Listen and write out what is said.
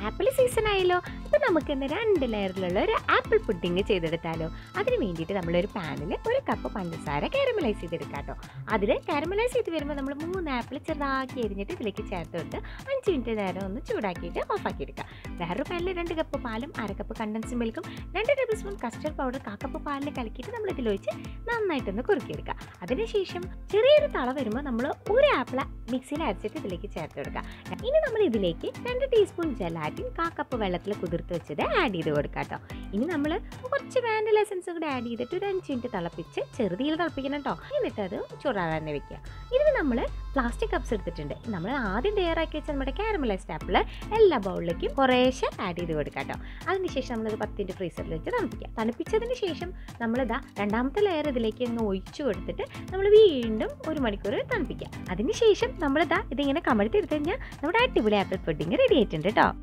apple season ആയല്ലോ അപ്പോൾ നമുക്ക് ഇന്ന് രണ്ട് ലെയറിലുള്ള ഒരു ആപ്പിൾ പുഡിങ് ചെയ്തെടുത്താലോ അതിന് വേണ്ടിയിട്ട് നമ്മളൊരു പാനിൽ ഒരു കപ്പ് പഞ്ചസാര കാരമലൈസ് ചെയ്തെടുക്കാം കേട്ടോ അതിൽ കാരമലൈസ് ചെയ്ത് വരുമ്പോൾ നമ്മൾ മൂന്ന് ആപ്പിൾ ചെറുതാക്കി എരിഞ്ഞിട്ട് ഇതിലേക്ക് ചേർത്ത് കൊടുത്ത് അഞ്ച് മിനിറ്റ് നേരം ഒന്ന് ചൂടാക്കിയിട്ട് ഓഫാക്കി എടുക്കുക വേറൊരു പാനിൽ രണ്ട് കപ്പ് പാലും അര കപ്പ് കണ്ടൻസ് മിൽക്കും രണ്ട് ടേബിൾ സ്പൂൺ കസ്റ്റർഡ് പൗഡർ കാ കപ്പ് പാലിൽ കലക്കിയിട്ട് നമ്മൾ ഇതിലൊഴിച്ച് നന്നായിട്ടൊന്ന് കുറുക്കിയെടുക്കുക അതിനുശേഷം ചെറിയൊരു തള വരുമ്പോൾ നമ്മൾ ഒരു ആപ്പിൾ മിക്സിയിൽ അരച്ചിട്ട് ഇതിലേക്ക് ചേർത്ത് കൊടുക്കുക ഇനി നമ്മൾ ഇതിലേക്ക് രണ്ട് ടീസ്പൂൺ ജലാറ്റിൻ കാ കപ്പ് വെള്ളത്തിൽ കുതിർത്ത് വെച്ചത് ആഡ് ചെയ്ത് കൊടുക്കുക കേട്ടോ ഇനി നമ്മൾ കുറച്ച് വാനില എസൻസ് കൂടെ ആഡ് ചെയ്തിട്ട് ഒരു അഞ്ച് മിനിറ്റ് തിളപ്പിച്ച് ചെറുതീയിൽ തിളപ്പിക്കണം കേട്ടോ എന്നിട്ട് അത് ചൂടാകാൻ വെക്കുക ഇതിന് നമ്മൾ പ്ലാസ്റ്റിക് കപ്സ് എടുത്തിട്ടുണ്ട് നമ്മൾ ആദ്യം തയ്യാറാക്കി വെച്ച നമ്മുടെ കാരമലൈസ്ഡ് ആപ്പിൾ എല്ലാ ബൗളിലേക്കും കുറേശ്ശെ ആഡ് ചെയ്ത് കൊടുക്കുക കേട്ടോ അതിനുശേഷം നമ്മളത് പത്ത് മിനിറ്റ് ഫ്രീസറിൽ വെച്ച് തണുപ്പിക്കുക തണുപ്പിച്ചതിന് ശേഷം നമ്മളിതാ രണ്ടാമത്തെ ലെയർ ഇതിലേക്ക് അങ്ങ് ഒഴിച്ചു കൊടുത്തിട്ട് നമ്മൾ വീണ്ടും ഒരു മണിക്കൂർ തണുപ്പിക്കുക അതിനുശേഷം നമ്മളിതാ ഇതിങ്ങനെ കമഴ്ത്തി എടുത്തു കഴിഞ്ഞാൽ നമ്മുടെ അടിപൊളി ആപ്പിൾ പുഡിങ് റെഡി ആയിട്ടുണ്ട് കേട്ടോ